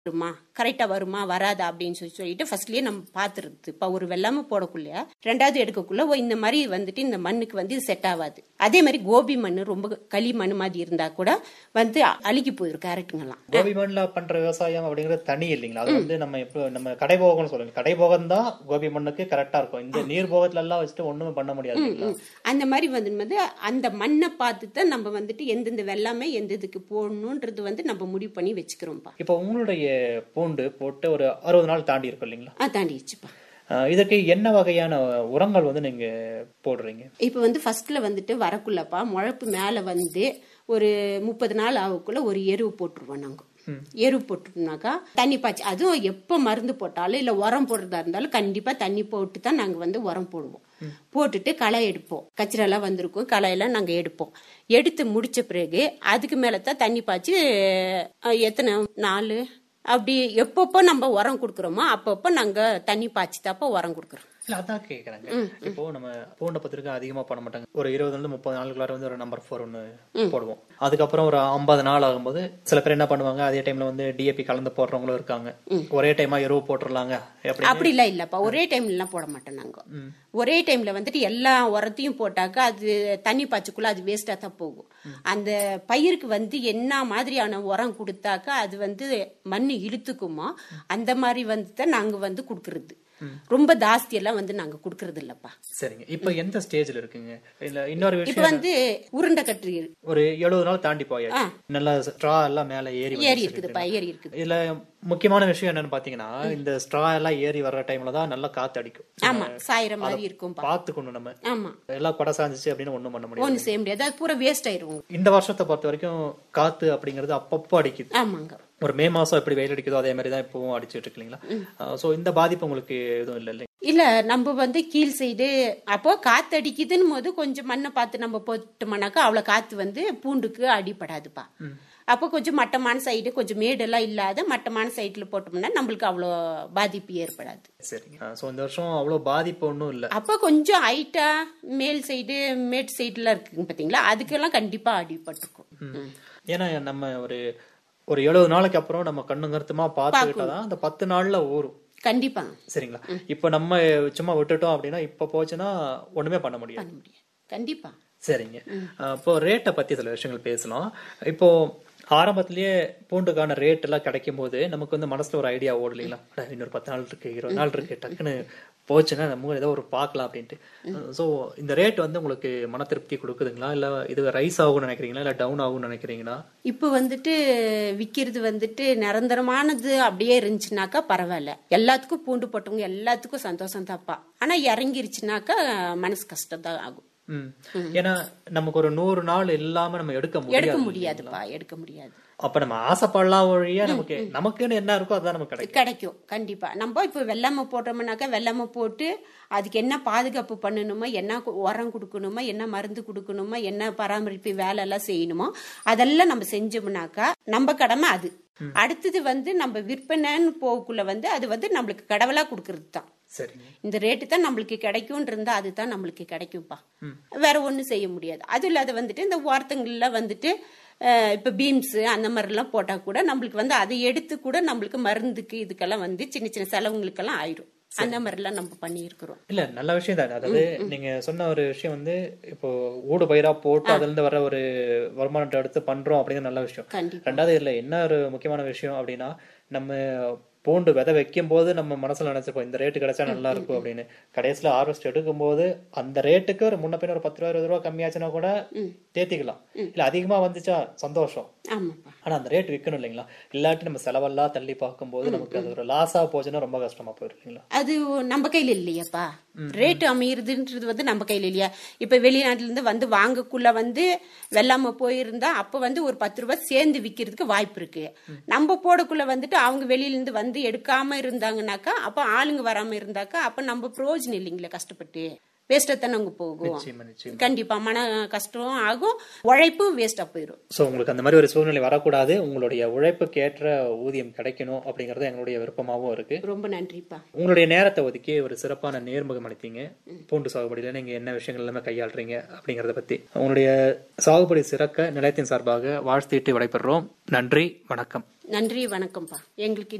வருமா கரெக்டா வருமா வராதா அப்படின்னு சொல்லி சொல்லிட்டு ஃபர்ஸ்ட்லயே நம்ம பாத்துருது இப்ப ஒரு வெள்ளாம போடக்குள்ள ரெண்டாவது எடுக்கக்குள்ள ஓ இந்த மாதிரி வந்துட்டு இந்த மண்ணுக்கு வந்து இது செட் ஆகாது அதே மாதிரி கோபி மண் ரொம்ப களி மண் மாதிரி இருந்தா கூட வந்து அழுகி போயிடும் கேரட்டுங்கெல்லாம் கோபி மண்ணில் பண்ற விவசாயம் அப்படிங்கிறது தனி இல்லைங்களா அது வந்து நம்ம எப்போ நம்ம கடைபோகம்னு சொல்லுங்க கடைபோகம் தான் கோபி மண்ணுக்கு கரெக்டா இருக்கும் இந்த நீர் போகத்துல எல்லாம் வச்சுட்டு ஒண்ணுமே பண்ண முடியாது இல்லைங்களா? அந்த மாதிரி வந்து வந்து அந்த மண்ணை பார்த்து தான் நம்ம வந்துட்டு எந்தெந்த வெள்ளாமை எந்த இதுக்கு போடணுன்றது வந்து நம்ம முடிவு பண்ணி வச்சுக்கிறோம்ப்பா இப்போ உங்களுடைய பூண்டு போட்டு ஒரு அறுபது நாள் தாண்டி இருக்கும் இல்லைங்களா ஆ தாண்டிடுச்சுப்பா அஹ் இதற்கு என்ன வகையான உரங்கள் வந்து நீங்க போடுறீங்க இப்போ வந்து ஃபர்ஸ்ட்ல வந்துட்டு வரக்குள்ளப்பா முழப்பு மேலே வந்து ஒரு முப்பது நாள் ஆகக்குள்ள ஒரு எருவு போட்டுருவோம் நாங்கள் எருவு போட்டுட்டோம்னாக்கா தண்ணி பாய்ச்சி அதுவும் எப்போ மருந்து போட்டாலும் இல்லை உரம் போடுறதா இருந்தாலும் கண்டிப்பாக தண்ணி போட்டு தான் நாங்கள் வந்து உரம் போடுவோம் போட்டுட்டு களை எடுப்போம் கச்சிரெல்லாம் வந்திருக்கும் களையெல்லாம் நாங்கள் எடுப்போம் எடுத்து முடிச்ச பிறகு அதுக்கு மேலே தான் தண்ணி பாய்ச்சி அஹ், எத்தனை நாலு அப்படி எப்பப்போ நம்ம உரம் கொடுக்குறோமோ அப்பப்போ நாங்கள் தண்ணி பாய்ச்சி தாப்போ உரம் கொடுக்குறோம் இல்ல அதான் கேக்குறாங்க இப்போ நம்ம பூண்டை பத்திரிக்கை அதிகமா பண்ண மாட்டாங்க ஒரு இருபதுல இருந்து முப்பது நாளுக்குள்ளார வந்து ஒரு நம்பர் ஃபோர் ஒன்னு போடுவோம் அதுக்கப்புறம் ஒரு ஐம்பது நாள் ஆகும்போது சில பேர் என்ன பண்ணுவாங்க அதே டைம்ல வந்து டிஏபி கலந்து போடுறவங்களும் இருக்காங்க ஒரே டைமா எருவு போட்டுறலாங்க அப்படி அப்படிலாம் இல்லப்பா ஒரே டைம்லாம் போட மாட்டோம் நாங்க ஒரே டைம்ல வந்துட்டு எல்லா உரத்தையும் போட்டாக்கா அது தண்ணி பாய்ச்சக்குள்ள அது வேஸ்டா தான் போகும் அந்த பயிருக்கு வந்து என்ன மாதிரியான உரம் கொடுத்தாக்கா அது வந்து மண் இழுத்துக்குமோ அந்த மாதிரி வந்து தான் நாங்க வந்து கொடுக்கறது ரொம்ப ஜாஸ்தி எல்லாம் வந்து நாங்க கொடுக்கறது இல்லப்பா சரிங்க இப்போ எந்த ஸ்டேஜ்ல இருக்குங்க இல்ல இன்னொரு இப்ப விஷயம் வந்து உருண்டை கட்டு ஒரு எழுபது நாள் தாண்டி போயாச்சு நல்லா ஸ்ட்ரா எல்லாம் மேல ஏறி ஏறி வந்துருச்சு. இருக்குதுப்பா ஏறி இருக்குது இதுல முக்கியமான விஷயம் என்னன்னு பாத்தீங்கன்னா இந்த ஸ்ட்ரா எல்லாம் ஏறி வர்ற டைம்ல தான் நல்லா காத்து அடிக்கும் ஆமா சாயிற மாதிரி இருக்கும்பா பாத்துக்கணும் நம்ம ஆமா எல்லாம் கொடை சாஞ்சிச்சு அப்படின்னு ஒண்ணும் பண்ண முடியாது ஒண்ணு செய்ய முடியாது அது பூரா வேஸ்ட் ஆயிரும் இந்த வருஷத்தை பொறுத்த வரைக்கும் காத்து அப்படிங்கிறது அப்பப்போ அடிக்குது ஆமாங்க ஒரு மே மாசம் எப்படி வெயில் அடிக்குதோ அதே மாதிரி தான் இப்பவும் அடிச்சிட்டு இருக்கு இல்லைங்களா சோ இந்த பாதிப்பு உங்களுக்கு எதுவும் இல்லை இல்லைங்க இல்ல நம்ம வந்து கீழ் சைடு அப்போ காத்து அடிக்குதுன்னு போது கொஞ்சம் மண்ணை பார்த்து நம்ம போட்டோம்னாக்கா அவ்வளவு காத்து வந்து பூண்டுக்கு அடிபடாதுப்பா அப்போ கொஞ்சம் மட்டமான சைடு கொஞ்சம் மேடெல்லாம் இல்லாத மட்டமான சைடுல போட்டோம்னா நம்மளுக்கு அவ்வளோ பாதிப்பு ஏற்படாது சரிங்க சோ இந்த வருஷம் அவ்வளவு பாதிப்பு ஒன்றும் இல்லை அப்போ கொஞ்சம் ஹைட்டா மேல் சைடு மேட் சைடுலாம் இருக்குங்க பாத்தீங்களா அதுக்கெல்லாம் கண்டிப்பா அடிபட்டிருக்கும் ம். ஏன்னா நம்ம ஒரு ஒரு எழுபது நாளைக்கு அப்புறம் நம்ம கண்ணு கருத்துமா பார்த்துக்கிட்டாதான் அந்த பத்து நாள்ல ஊறும் கண்டிப்பா சரிங்களா இப்ப நம்ம சும்மா விட்டுட்டோம் அப்படின்னா இப்ப போச்சுன்னா ஒண்ணுமே பண்ண முடியாது பண்ண முடியாது கண்டிப்பா சரிங்க அஹ் இப்போ ரேட்டை பத்தி சில விஷயங்கள் பேசலாம் இப்போ ஆரம்பத்திலேயே பூண்டுக்கான ரேட் எல்லாம் கிடைக்கும் போது நமக்கு வந்து மனசுல ஒரு ஐடியா ஓடும் இல்லைங்களா அட, இன்னொரு பத்து நாள் இருக்கு இருபது நாள் இருக்கு டக்குன்னு போச்சுன்னா நம்ம ஏதோ ஒரு பார்க்கலாம் அப்படின்ட்டு சோ இந்த ரேட் வந்து உங்களுக்கு மன திருப்தி கொடுக்குதுங்களா இல்ல இது ரைஸ் ஆகும்னு நினைக்கிறீங்களா இல்ல டவுன் ஆகும்னு நினைக்கிறீங்களா இப்போ வந்துட்டு விக்கிறது வந்துட்டு நிரந்தரமானது அப்படியே இருந்துச்சுனாக்கா பரவாயில்ல எல்லாத்துக்கும் பூண்டு போட்டவங்க எல்லாத்துக்கும் சந்தோஷம் தாப்பா ஆனா இறங்கிருச்சுனாக்கா மனசு கஷ்டம் தான் ஆகும் ம். ஏன்னா நமக்கு ஒரு நூறு நாள் இல்லாம நம்ம எடுக்க எடுக்க முடியாது முடியாதுப்பா எடுக்க முடியாது அப்ப நம்ம ஆசைப்படலாம் வழியா நமக்கு நமக்குன்னு என்ன இருக்கோ அதான் நமக்கு கிடைக்கும் கிடைக்கும் கண்டிப்பா நம்ம இப்போ வெள்ளாமை போட்டோம்னாக்கா வெள்ளாமை போட்டு அதுக்கு என்ன பாதுகாப்பு பண்ணணுமோ என்ன கு- உரம் கொடுக்கணுமோ என்ன மருந்து கொடுக்கணுமோ என்ன பராமரிப்பு வேலை எல்லாம் செய்யணுமோ அதெல்லாம் நம்ம செஞ்சோம்னாக்கா நம்ம கடமை அது அடுத்தது வந்து நம்ம விற்பனைன்னு போகக்குள்ள வந்து அது வந்து நம்மளுக்கு கடவுளா கொடுக்கறது தான் சரிங்க இந்த ரேட்டு தான் நம்மளுக்கு கிடைக்கும் இருந்தா அதுதான் நம்மளுக்கு கிடைக்கும்ப்பா வேற ஒண்ணும் செய்ய முடியாது அது இல்லாத வந்துட்டு இந்த வார்த்தைகள்ல வந்துட்டு அஹ், இப்ப பீன்ஸ் அந்த மாதிரிலாம் போட்டா கூட நம்மளுக்கு வந்து அதை எடுத்து கூட நம்மளுக்கு மருந்துக்கு இதுக்கெல்லாம் வந்து சின்ன சின்ன செலவுங்களுக்கெல்லாம் ஆயிரும் அந்த மாதிரிலாம் நம்ம பண்ணியிருக்கிறோம் இல்ல நல்ல விஷயம் தான் அதாவது நீங்க சொன்ன ஒரு விஷயம் வந்து இப்போ ஊடு பயிரா போட்டு அதுல இருந்து வர ஒரு வருமானத்தை எடுத்து பண்றோம் அப்படிங்கிற நல்ல விஷயம் கண்டிப்பா ரெண்டாவது இதுல என்ன ஒரு முக்கியமான விஷயம் அப்படின்னா நம்ம பூண்டு விதை வைக்கும் போது நம்ம மனசுல நினைச்சிருப்போம் இந்த ரேட்டு கிடைச்சா நல்லா இருக்கும் அப்படின்னு கடைசியில ஹார்வெஸ்ட் எடுக்கும் போது அந்த ரேட்டுக்கு ஒரு முன்ன பின்ன ஒரு பத்து ரூபா இருபது ரூபா கம்மியாச்சுன்னா கூட தேத்திக்கலாம் இல்ல அதிகமா வந்துச்சா சந்தோஷம் ஆமாப்பா ஆனா அந்த ரேட் விற்கணும் இல்லைங்களா இல்லாட்டி நம்ம செலவெல்லாம் தள்ளி பார்க்கும்போது நமக்கு அது ஒரு லாஸா போச்சுன்னா ரொம்ப கஷ்டமா போயிடும் இல்லைங்களா அது நம்ம கையில இல்லையாப்பா ரேட்டு அமையுறதுன்றது வந்து நம்ம கையில இல்லையா இப்ப வெளிநாட்டுல இருந்து வந்து வாங்கக்குள்ள வந்து வெள்ளாம போயிருந்தா அப்ப வந்து ஒரு பத்து ரூபாய் சேர்ந்து விக்கிறதுக்கு வாய்ப்பு இருக்கு நம்ம போடக்குள்ள வந்துட்டு அவங்க வெளியில இருந்து வந்து எடுக்காம இருந்தாங்கனாக்கா அப்ப ஆளுங்க வராம இருந்தாக்கா அப்ப நம்ம பிரயோஜனம் இல்லைங்களா கஷ்டப்பட்டு வேஸ்டா தானே அங்க போகும் நிச்சயமா நிச்சயம் கண்டிப்பா மன கஷ்டம் ஆகும் உழைப்பும் வேஸ்டா போயிரும் சோ உங்களுக்கு அந்த மாதிரி ஒரு சூழ்நிலை வரக்கூடாது உங்களுடைய உழைப்புக்கு ஏற்ற ஊதியம் கிடைக்கணும் அப்படிங்கறது எங்களுடைய விருப்பமாவும் இருக்கு ரொம்ப நன்றிப்பா உங்களுடைய நேரத்தை ஒதுக்கி ஒரு சிறப்பான நேர்முகம் அளித்தீங்க பூண்டு சாகுபடியில நீங்க என்ன விஷயங்கள் எல்லாமே கையாளுறீங்க அப்படிங்கறத பத்தி உங்களுடைய சாகுபடி சிறக்க நிலையத்தின் சார்பாக வாழ்த்திட்டு விடைபெறுறோம் நன்றி வணக்கம் நன்றி வணக்கம்ப்பா எங்களுக்கு